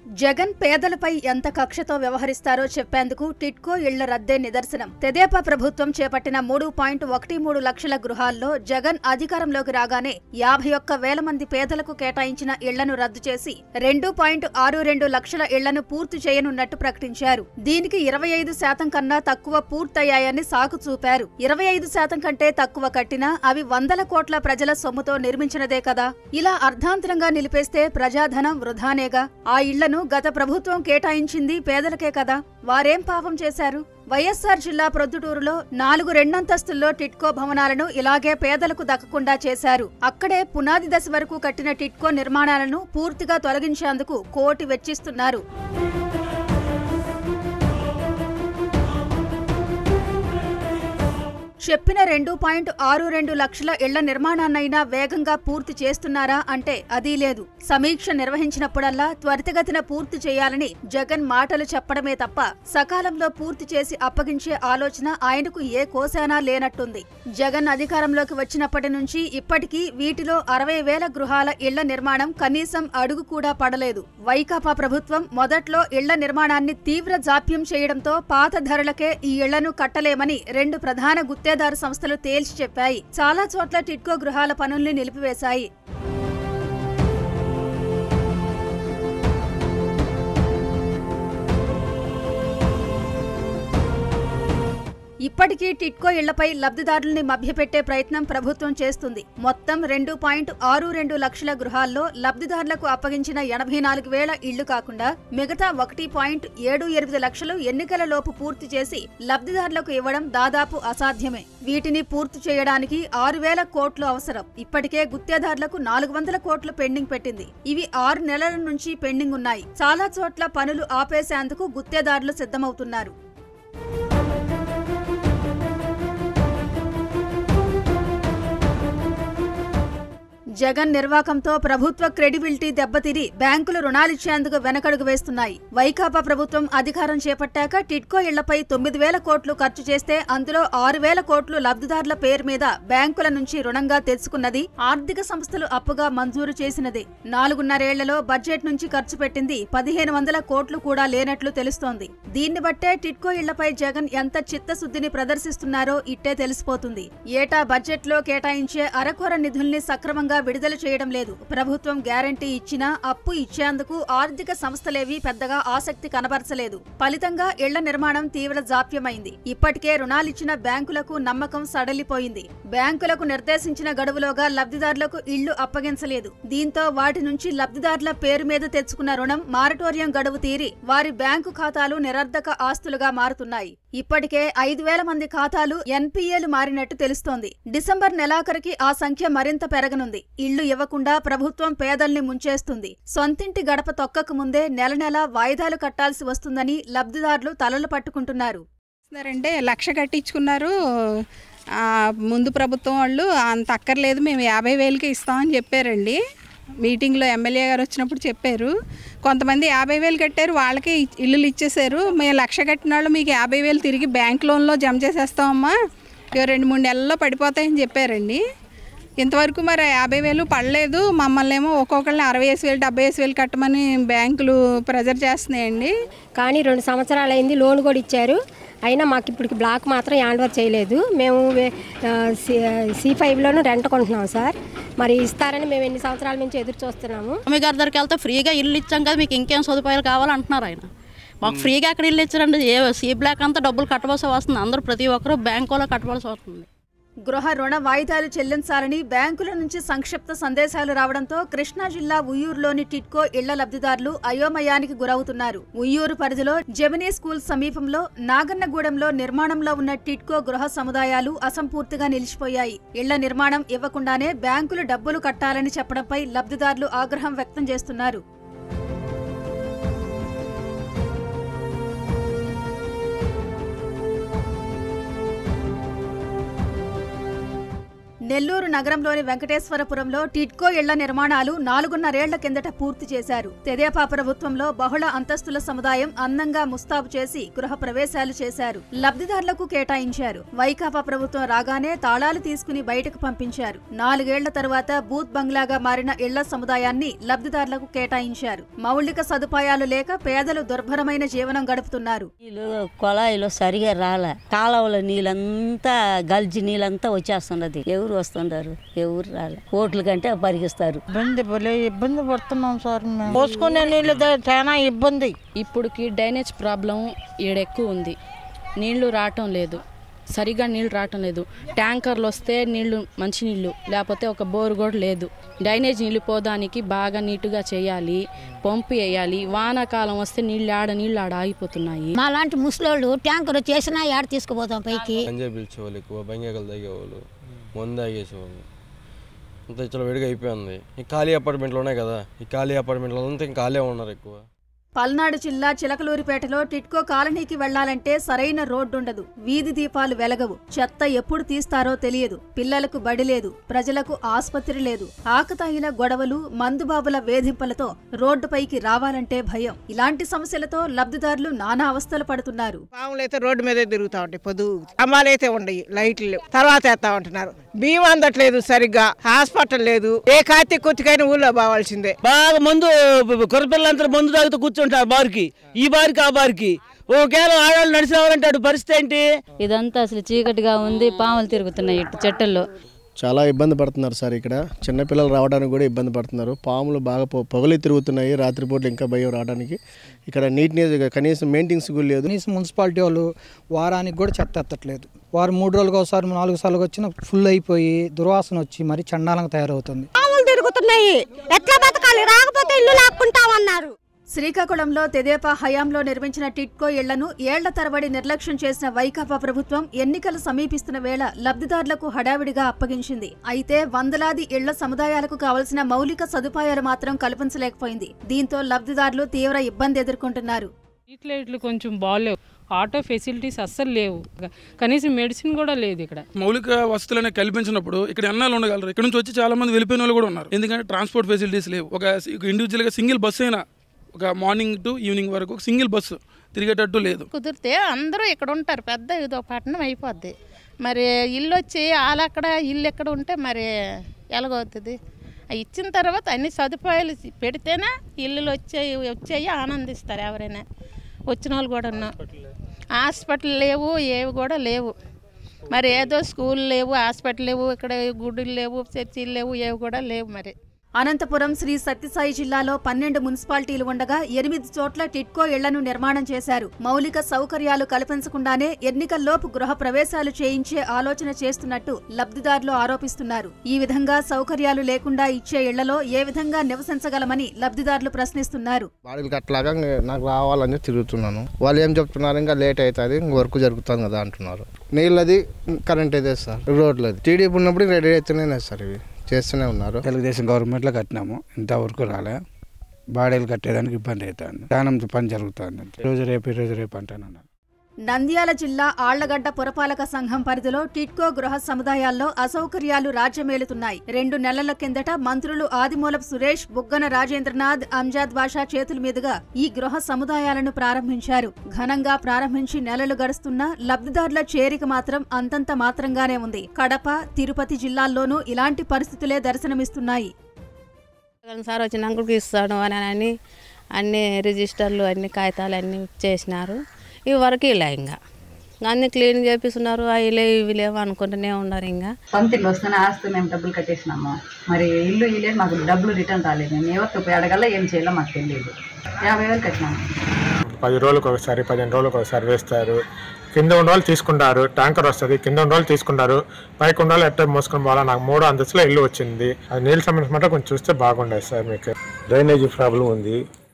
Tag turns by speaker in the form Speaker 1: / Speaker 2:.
Speaker 1: జగన్ పేదలపై ఎంత కక్షతో వ్యవహరిస్తారో చెప్పేందుకు టిట్కో ఇళ్ల రద్దే నిదర్శనం తెదేపా ప్రభుత్వం చేపట్టిన మూడు పాయింట్ ఒకటి మూడు లక్షల గృహాల్లో జగన్ అధికారంలోకి రాగానే యాభై ఒక్క వేల మంది పేదలకు కేటాయించిన ఇళ్లను రద్దు చేసి రెండు పాయింట్ ఆరు రెండు లక్షల ఇళ్లను పూర్తి చేయనున్నట్టు ప్రకటించారు దీనికి ఇరవై ఐదు శాతం కన్నా తక్కువ పూర్తయ్యాయని సాకు చూపారు ఇరవై ఐదు శాతం కంటే తక్కువ కట్టినా అవి వందల కోట్ల ప్రజల సొమ్ముతో నిర్మించినదే కదా ఇలా అర్ధాంతరంగా నిలిపేస్తే ప్రజాధనం వృధానేగా ఆ ఇళ్లను గత ప్రభుత్వం కేటాయించింది పేదలకే కదా వారేం పాపం చేశారు వైఎస్సార్ జిల్లా ప్రొద్దుటూరులో నాలుగు రెండంతస్తుల్లో టిట్కో భవనాలను ఇలాగే పేదలకు దక్కకుండా చేశారు అక్కడే పునాది దశ వరకు కట్టిన టిట్కో నిర్మాణాలను పూర్తిగా తొలగించేందుకు కోటి వెచ్చిస్తున్నారు చెప్పిన రెండు పాయింట్ ఆరు రెండు లక్షల ఇళ్ల నిర్మాణాన్నైనా వేగంగా పూర్తి చేస్తున్నారా అంటే అదీ లేదు సమీక్ష నిర్వహించినప్పుడల్లా త్వరితగతిన పూర్తి చేయాలని జగన్ మాటలు చెప్పడమే తప్ప సకాలంలో పూర్తి చేసి అప్పగించే ఆలోచన ఆయనకు ఏ కోశానా లేనట్టుంది జగన్ అధికారంలోకి వచ్చినప్పటి నుంచి ఇప్పటికీ వీటిలో అరవై వేల గృహాల ఇళ్ల నిర్మాణం కనీసం అడుగు కూడా పడలేదు వైకాపా ప్రభుత్వం మొదట్లో ఇళ్ల నిర్మాణాన్ని తీవ్ర జాప్యం చేయడంతో పాత ధరలకే ఈ ఇళ్లను కట్టలేమని రెండు ప్రధాన గుత్తేదారు సంస్థలు తేల్చి చెప్పాయి చాలా చోట్ల టిట్కో గృహాల పనుల్ని నిలిపివేశాయి ఇప్పటికీ టిట్కో ఇళ్లపై లబ్ధిదారుల్ని మభ్యపెట్టే ప్రయత్నం ప్రభుత్వం చేస్తుంది మొత్తం రెండు పాయింట్ ఆరు రెండు లక్షల గృహాల్లో లబ్ధిదారులకు అప్పగించిన ఎనభై నాలుగు వేల ఇళ్లు కాకుండా మిగతా ఒకటి పాయింట్ ఏడు ఎనిమిది లక్షలు ఎన్నికల లోపు పూర్తి చేసి లబ్ధిదారులకు ఇవ్వడం దాదాపు అసాధ్యమే వీటిని పూర్తి చేయడానికి ఆరు వేల కోట్లు అవసరం ఇప్పటికే గుత్తేదారులకు నాలుగు వందల కోట్లు పెండింగ్ పెట్టింది ఇవి ఆరు నెలల నుంచి పెండింగ్ ఉన్నాయి చాలా చోట్ల పనులు ఆపేసేందుకు గుత్తేదారులు సిద్ధమవుతున్నారు జగన్ నిర్వాకంతో ప్రభుత్వ క్రెడిబిలిటీ దెబ్బతిరి బ్యాంకులు రుణాలిచ్చేందుకు వెనకడుగు వేస్తున్నాయి వైకాపా ప్రభుత్వం అధికారం చేపట్టాక టిట్కో ఇళ్లపై తొమ్మిది వేల కోట్లు ఖర్చు చేస్తే అందులో ఆరు వేల కోట్లు లబ్ధిదారుల పేరు మీద బ్యాంకుల నుంచి రుణంగా తెచ్చుకున్నది ఆర్థిక సంస్థలు అప్పుగా మంజూరు చేసినదే నాలుగున్నరేళ్లలో బడ్జెట్ నుంచి ఖర్చు పెట్టింది పదిహేను వందల కోట్లు కూడా లేనట్లు తెలుస్తోంది దీన్ని బట్టే టిట్కో ఇళ్లపై జగన్ ఎంత చిత్తశుద్ధిని ప్రదర్శిస్తున్నారో ఇట్టే తెలిసిపోతుంది ఏటా బడ్జెట్లో కేటాయించే అరకొర నిధుల్ని సక్రమంగా విడుదల చేయడం లేదు ప్రభుత్వం గ్యారంటీ ఇచ్చినా అప్పు ఇచ్చేందుకు ఆర్థిక సంస్థలేవి పెద్దగా ఆసక్తి కనబరచలేదు ఫలితంగా ఇళ్ల నిర్మాణం తీవ్ర జాప్యమైంది ఇప్పటికే రుణాలిచ్చిన బ్యాంకులకు నమ్మకం సడలిపోయింది బ్యాంకులకు నిర్దేశించిన గడువులోగా లబ్ధిదారులకు ఇళ్లు అప్పగించలేదు దీంతో వాటి నుంచి లబ్ధిదారుల పేరు మీద తెచ్చుకున్న రుణం మారటోరియం గడువు తీరి వారి బ్యాంకు ఖాతాలు నిరర్ధక ఆస్తులుగా మారుతున్నాయి ఇప్పటికే ఐదు వేల మంది ఖాతాలు ఎన్పీఏలు మారినట్టు తెలుస్తోంది డిసెంబర్ నెలాఖరికి ఆ సంఖ్య మరింత పెరగనుంది ఇళ్లు ఇవ్వకుండా ప్రభుత్వం పేదల్ని ముంచేస్తుంది సొంతింటి గడప తొక్కక ముందే నెల నెలా వాయిదాలు కట్టాల్సి వస్తుందని లబ్ధిదారులు తలలు పట్టుకుంటున్నారు
Speaker 2: అంటే లక్ష కట్టించుకున్నారు ఆ, ముందు ప్రభుత్వం వాళ్ళు అంత అక్కర్లేదు మేము యాభై వేలకి ఇస్తామని చెప్పారండి మీటింగ్లో ఎమ్మెల్యే గారు వచ్చినప్పుడు చెప్పారు కొంతమంది యాభై వేలు కట్టారు వాళ్ళకి ఇల్లులు ఇచ్చేసారు మేము లక్ష కట్టిన వాళ్ళు మీకు యాభై వేలు తిరిగి బ్యాంక్ లోన్లో జమ చేసేస్తామమ్మా ఇక రెండు మూడు నెలల్లో పడిపోతాయని చెప్పారండి ఇంతవరకు మరి ఆ యాభై వేలు పడలేదు మమ్మల్ని ఏమో ఒక్కొక్కరిని అరవై వేసి వేలు డెబ్బై వేసి వేలు కట్టమని బ్యాంకులు ప్రెజర్ చేస్తున్నాయండి
Speaker 3: కానీ రెండు సంవత్సరాలు అయింది లోన్ కూడా ఇచ్చారు అయినా మాకు ఇప్పుడు బ్లాక్ మాత్రం హ్యాండ్ చేయలేదు మేము వే- ఆ, సి- సి ఫైవ్లోనూ రెంట్ కొంటున్నాం సార్ మరి ఇస్తారని మేము ఎన్ని సంవత్సరాల నుంచి ఎదురు చూస్తున్నాము
Speaker 4: మీ గారి దగ్గరికి వెళ్తే ఫ్రీగా ఇల్లు ఇచ్చాం కదా మీకు ఇంకేం సదుపాయాలు కావాలంటున్నారు ఆయన మాకు ఫ్రీగా అక్కడ ఇల్లు ఇచ్చారండి ఏ సీ బ్లాక్ అంతా డబ్బులు కట్టవలసి వస్తుంది అందరూ ప్రతి ఒక్కరూ బ్యాంకులో కట్టవలసి వస్తుంది
Speaker 1: గృహ రుణ వాయిదాలు చెల్లించాలని బ్యాంకుల నుంచి సంక్షిప్త సందేశాలు రావడంతో కృష్ణా జిల్లా ఉయ్యూరులోని టిట్కో ఇళ్ల లబ్ధిదారులు అయోమయానికి గురవుతున్నారు ఉయ్యూరు పరిధిలో జమినీ స్కూల్ సమీపంలో నాగన్నగూడెంలో నిర్మాణంలో ఉన్న టిట్కో గృహ సముదాయాలు అసంపూర్తిగా నిలిచిపోయాయి ఇళ్ల నిర్మాణం ఇవ్వకుండానే బ్యాంకులు డబ్బులు కట్టాలని చెప్పడంపై లబ్ధిదారులు ఆగ్రహం వ్యక్తం చేస్తున్నారు నెల్లూరు నగరంలోని వెంకటేశ్వరపురంలో టిడ్కో ఇళ్ల నిర్మాణాలు నాలుగున్నరేళ్ల కిందట పూర్తి చేశారు తెదేపా ప్రభుత్వంలో బహుళ అంతస్తుల సముదాయం అందంగా ముస్తాబు చేసి గృహ ప్రవేశాలు చేశారు లబ్ధిదారులకు కేటాయించారు వైకాపా ప్రభుత్వం రాగానే తాళాలు తీసుకుని బయటకు పంపించారు నాలుగేళ్ల తరువాత బూత్ బంగ్లాగా మారిన ఇళ్ల సముదాయాన్ని లబ్ధిదారులకు కేటాయించారు మౌలిక సదుపాయాలు లేక పేదలు దుర్భరమైన జీవనం గడుపుతున్నారు
Speaker 5: నీళ్ళు కొళాయిలో సరిగా రాలే కాలువలో నీళ్ళంతా గల్జి నీళ్ళంతా వచ్చేస్తున్నది ఎవరు వస్తుంటారు ఎవరు రాలే ఓట్ల కంటే పరిగిస్తారు
Speaker 6: ఇబ్బంది భలే ఇబ్బంది పడుతున్నాం సార్ మేము పోసుకునే నీళ్ళు ద- చాలా ఇబ్బంది
Speaker 7: ఇప్పుడుకి డ్రైనేజ్ ప్రాబ్లం ఈడ ఎక్కువ ఉంది నీళ్లు రావటం లేదు సరిగా నీళ్లు రావటం లేదు ట్యాంకర్లు వస్తే నీళ్లు మంచి నీళ్లు లేకపోతే ఒక బోరు కూడా లేదు డ్రైనేజ్ నీళ్లు పోదానికి బాగా నీటుగా చేయాలి పంపు వేయాలి వానాకాలం వస్తే నీళ్ళు ఆడ నీళ్ళు ఆడ ఆగిపోతున్నాయి
Speaker 8: మా లాంటి ముసలోళ్ళు ట్యాంకర్ చేసినా ఏడ తీసుకుపోతాం పైకి
Speaker 9: గంజా పీల్చేవాళ్ళు ఎక్కువ బంగాకలు తాగేవాళ్ళు మందు తాగేసేవాళ్ళు అంతా చాలా వేడిగా అయిపోయింది ఈ ఖాళీ అపార్ట్మెంట్లోనే కదా ఈ ఖాళీ అపార్ట్మెంట్లో అంతా ఇంకా ఖాళీ ఉన్నారు ఎక్కువ
Speaker 1: పల్నాడు జిల్లా చిలకలూరిపేటలో టిట్కో కాలనీకి వెళ్లాలంటే సరైన రోడ్డుండదు వీధి దీపాలు వెలగవు చెత్త ఎప్పుడు తీస్తారో తెలియదు పిల్లలకు బడి లేదు ప్రజలకు ఆస్పత్రి లేదు ఆకతాయిల గొడవలు మందుబాబుల వేధింపులతో రోడ్డుపైకి రావాలంటే భయం ఇలాంటి సమస్యలతో లబ్ధిదారులు నానా అవస్థలు పడుతున్నారు
Speaker 6: పాములు అయితే రోడ్డు మీదే తిరుగుతూ ఉంటాయి పొద్దు అమ్మాలు అయితే ఉండయి లైట్లు లేవు. తర్వాత వేస్తా ఉంటున్నారు బియ్యం అందట్లేదు సరిగ్గా హాస్పిటల్ లేదు ఏ కాతి కొత్తికైనా ఊళ్ళో పోవాల్సిందే
Speaker 10: బాగా మందు కొరపిల్లంతా మందు తాగుతూ కూర్చుంటారు బారికి ఈ బారికి ఆ బారికి ఒకవేళ ఆడవాళ్ళు నడిచినవారంటాడు పరిస్థితి ఏంటి
Speaker 5: ఇదంతా అసలు చీకటిగా ఉంది పాములు తిరుగుతున్నాయి ఇటు చెట్టల్లో
Speaker 11: చాలా ఇబ్బంది పడుతున్నారు సార్ ఇక్కడ చిన్నపిల్లలు రావడానికి కూడా ఇబ్బంది పడుతున్నారు పాములు బాగా పొ- పొగలి తిరుగుతున్నాయి రాత్రిపూట ఇంకా భయం రావడానికి ఇక్కడ నీట్నెస్ కనీసం మెయింటెన్స్ కూడా లేదు
Speaker 12: కనీసం మున్సిపాలిటీ వాళ్ళు వారానికి కూడా చెత్త ఎత్తట్లేదు వారు మూడు రోజులకు ఒకసారి నాలుగు సార్లు వచ్చిన ఫుల్ అయిపోయి దుర్వాసన వచ్చి మరి చండాలంగా తయారవుతుంది
Speaker 8: పాములు తిరుగుతున్నాయి ఎట్లా బతకాలి రాకపోతే ఇల్లు లాక్కుంటామన్నారు
Speaker 1: శ్రీకాకుళంలో తెదేపా హయాంలో నిర్మించిన టిట్కో ఇళ్లను ఏళ్ల తరబడి నిర్లక్ష్యం చేసిన వైకాపా ప్రభుత్వం ఎన్నికలు సమీపిస్తున్న వేళ లబ్ధిదారులకు హడావిడిగా అప్పగించింది అయితే వందలాది ఇళ్ల సముదాయాలకు కావలసిన మౌలిక సదుపాయాలు మాత్రం కల్పించలేకపోయింది దీంతో లబ్ధిదారులు తీవ్ర ఇబ్బంది ఎదుర్కొంటున్నారు
Speaker 13: స్ట్రీట్ లైట్లు కొంచెం బాగాలేవు ఆటో ఫెసిలిటీస్ అస్సలు లేవు కనీసం మెడిసిన్ కూడా లేదు ఇక్కడ
Speaker 14: మౌలిక వసతులను కల్పించినప్పుడు ఇక్కడ ఎన్నాళ్ళు ఉండగలరు ఇక్కడ నుంచి వచ్చి చాలా మంది వెళ్ళిపోయిన వాళ్ళు కూడా ఉన్నారు ఎందుకంటే ట్రాన్స్పోర్ట్ ఫెసిలిటీస్ లేవు ఒక ఇండివిజువల్గా సింగిల్ బస్సు అయినా ఒక మార్నింగ్ టు ఈవినింగ్ వరకు ఒక సింగిల్ బస్సు తిరిగేటట్టు లేదు
Speaker 15: కుదిరితే అందరూ ఇక్కడ ఉంటారు పెద్ద ఇదో పట్టణం అయిపోద్ది మరి ఇల్లు వచ్చి వాళ్ళక్కడ ఇల్లు ఎక్కడ ఉంటే మరి ఎలాగవుతుంది అవి ఇచ్చిన తర్వాత అన్ని సదుపాయాలు పెడితేనే ఇల్లులు వచ్చాయి వచ్చాయి ఆనందిస్తారు ఎవరైనా వచ్చిన వాళ్ళు కూడా హాస్పిటల్ లేవు ఏవి కూడా లేవు మరి ఏదో స్కూల్ లేవు హాస్పిటల్ లేవు ఇక్కడ గుడులు లేవు చర్చిలు లేవు ఏవి కూడా లేవు మరి
Speaker 1: అనంతపురం శ్రీ సత్యసాయి జిల్లాలో పన్నెండు మున్సిపాలిటీలు ఉండగా ఎనిమిది చోట్ల టిట్కో ఇళ్లను నిర్మాణం చేశారు మౌలిక సౌకర్యాలు కల్పించకుండానే ఎన్నికల్లోపు గృహ ప్రవేశాలు చేయించే ఆలోచన చేస్తున్నట్టు లబ్ధిదారులు ఆరోపిస్తున్నారు ఈ విధంగా సౌకర్యాలు లేకుండా ఇచ్చే ఇళ్లలో ఏ విధంగా నివసించగలమని లబ్ధిదారులు ప్రశ్నిస్తున్నారు
Speaker 11: బాడీలు అట్లాగా నాకు రావాలని తిరుగుతున్నాను వాళ్ళు ఏం చెప్తున్నారు ఇంకా లేట్ అవుతుంది ఇంక వర్క్ జరుగుతుంది కదా అంటున్నారు నీళ్ళది కరెంట్ అయితే సార్ రోడ్లది టీడీపీ ఉన్నప్పుడు రెడీ అవుతూనే సార్ ఇవి చేస్తూనే ఉన్నారు
Speaker 12: తెలుగుదేశం గవర్నమెంట్లో కట్టినాము ఇంతవరకు రాలే బాడీలు కట్టేదానికి ఇబ్బంది అవుతుంది చాలా పని జరుగుతుంది రోజు రేపు ఈ రోజు రేపు అంటాను
Speaker 1: నంద్యాల జిల్లా ఆళ్లగడ్డ పురపాలక సంఘం పరిధిలో టిట్కో గృహ సముదాయాల్లో అసౌకర్యాలు రాజ్యమేలుతున్నాయి రెండు నెలల కిందట మంత్రులు ఆదిమూలపు సురేష్ బుగ్గన రాజేంద్రనాథ్ అంజాద్ బాషా చేతుల మీదుగా ఈ గృహ సముదాయాలను ప్రారంభించారు ఘనంగా ప్రారంభించి నెలలు గడుస్తున్నా లబ్ధిదారుల చేరిక మాత్రం అంతంత మాత్రంగానే ఉంది కడప తిరుపతి జిల్లాల్లోనూ ఇలాంటి పరిస్థితులే దర్శనమిస్తున్నాయి
Speaker 4: సార్ వచ్చినాక ఇస్తాడు అని అని అన్ని రిజిస్టర్లు అన్ని కాగితాలు అన్నీ చేసినారు ఇవి వరకు ఇలా ఇంకా అన్ని క్లీన్ చేపిస్తున్నారు అవి లేవు ఇవి లేవు అనుకుంటూనే ఉన్నారు ఇంకా
Speaker 16: సొంత ఇల్లు వస్తేనే ఆస్తి మేము డబ్బులు కట్టేసినాము మరి ఇల్లు ఇల్లేదు మాకు డబ్బులు రిటర్న్ రాలేదు మేము ఎవరికి పోయి అడగల ఏం చేయాలో మాకు తెలియదు యాభై వేలు కట్టినాము
Speaker 17: పది రోజులకు ఒకసారి పదిహేను రోజులకు ఒకసారి వేస్తారు కింద ఉన్న వాళ్ళు తీసుకుంటారు ట్యాంకర్ వస్తుంది కింద ఉన్న వాళ్ళు తీసుకుంటారు పైకి ఉన్న వాళ్ళు ఎట్లా మోసుకొని పోవాలా నాకు మూడో అంతస్తులో ఇల్లు వచ్చింది అది నీళ్ళ సంబంధించి కొంచెం చూస్తే బాగుండేది సార్ మీకు
Speaker 18: డ్రైనేజీ ప్రాబ్లం ఉంది